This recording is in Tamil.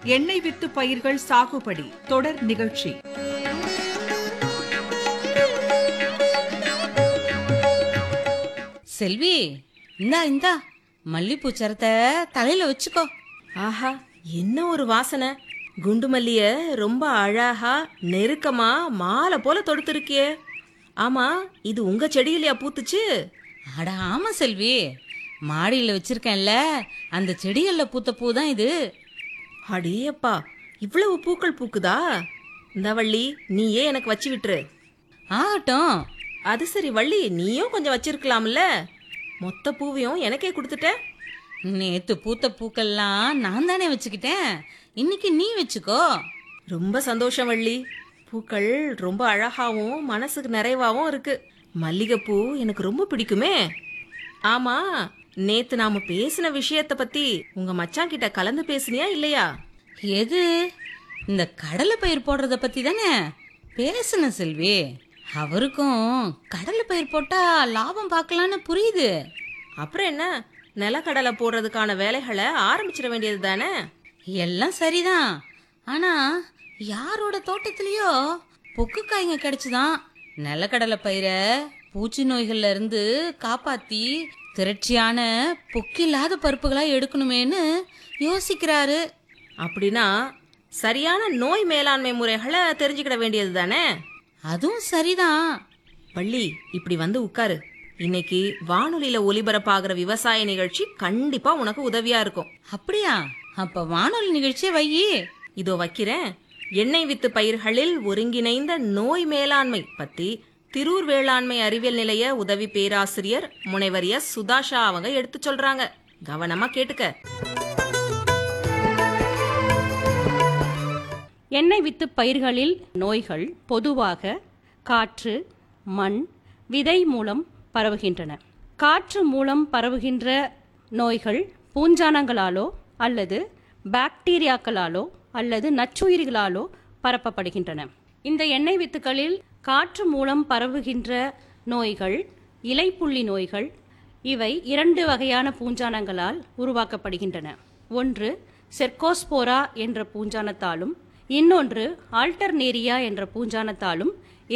எண்ணெய் வித்து பயிர்கள் சாகுபடி தொடர் நிகழ்ச்சி செல்வி இந்தா இந்தா மல்லிப்பூ சரத்தை தலையில வச்சுக்கோ ஆஹா என்ன ஒரு வாசனை குண்டு மல்லிய ரொம்ப அழகா நெருக்கமா மாலை போல தொடுத்திருக்கியே ஆமா இது உங்க செடியிலயா பூத்துச்சு அட ஆமா செல்வி மாடியில வச்சிருக்கேன்ல அந்த செடிகள்ல பூத்த பூ தான் இது அடேயப்பா இவ்வளவு பூக்கள் பூக்குதா இந்த வள்ளி நீயே எனக்கு வச்சு விட்டுரு ஆகட்டும் அது சரி வள்ளி நீயும் கொஞ்சம் வச்சிருக்கலாம்ல மொத்த பூவையும் எனக்கே கொடுத்துட்ட நேத்து பூத்த பூக்கள்லாம் நான் தானே வச்சுக்கிட்டேன் இன்னைக்கு நீ வச்சுக்கோ ரொம்ப சந்தோஷம் வள்ளி பூக்கள் ரொம்ப அழகாவும் மனசுக்கு நிறைவாவும் இருக்கு மல்லிகைப்பூ எனக்கு ரொம்ப பிடிக்குமே ஆமா நேத்து நாம பேசின விஷயத்த பத்தி உங்க மச்சான் கிட்ட கலந்து பேசுனியா இல்லையா எது இந்த கடலை பயிர் போடுறத பத்தி தானே பேசுன செல்வி அவருக்கும் கடலை பயிர் போட்டா லாபம் பார்க்கலான்னு புரியுது அப்புறம் என்ன நிலக்கடலை போடுறதுக்கான வேலைகளை ஆரம்பிச்சிட வேண்டியது தானே எல்லாம் சரிதான் ஆனா யாரோட தோட்டத்திலயோ பொக்கு காய்ங்க கிடைச்சுதான் நிலக்கடலை பயிரை பூச்சி நோய்கள்ல இருந்து காப்பாத்தி திரட்சியான பொக்கில்லாத பருப்புகளா எடுக்கணுமேன்னு யோசிக்கிறாரு அப்படின்னா சரியான நோய் மேலாண்மை முறைகளை தெரிஞ்சுக்கிட வேண்டியது தானே அதுவும் சரிதான் வள்ளி இப்படி வந்து உட்காரு இன்னைக்கு வானொலியில ஒலிபரப்பாகிற விவசாய நிகழ்ச்சி கண்டிப்பா உனக்கு உதவியா இருக்கும் அப்படியா அப்ப வானொலி நிகழ்ச்சியை வையி இதோ வைக்கிறேன் எண்ணெய் வித்து பயிர்களில் ஒருங்கிணைந்த நோய் மேலாண்மை பத்தி திரூர் வேளாண்மை அறிவியல் நிலைய உதவி பேராசிரியர் முனைவர் எஸ் சுதாஷா அவங்க எடுத்து சொல்றாங்க கவனமா கேட்டுக்க எண்ணெய் வித்து பயிர்களில் நோய்கள் பொதுவாக காற்று மண் விதை மூலம் பரவுகின்றன காற்று மூலம் பரவுகின்ற நோய்கள் பூஞ்சானங்களாலோ அல்லது பாக்டீரியாக்களாலோ அல்லது நச்சுயிர்களாலோ பரப்பப்படுகின்றன இந்த எண்ணெய் வித்துக்களில் காற்று மூலம் பரவுகின்ற நோய்கள் இலைப்புள்ளி நோய்கள் இவை இரண்டு வகையான பூஞ்சானங்களால் உருவாக்கப்படுகின்றன ஒன்று செர்கோஸ்போரா என்ற பூஞ்சானத்தாலும் இன்னொன்று ஆல்டர்னேரியா என்ற பூஞ்சானத்தாலும்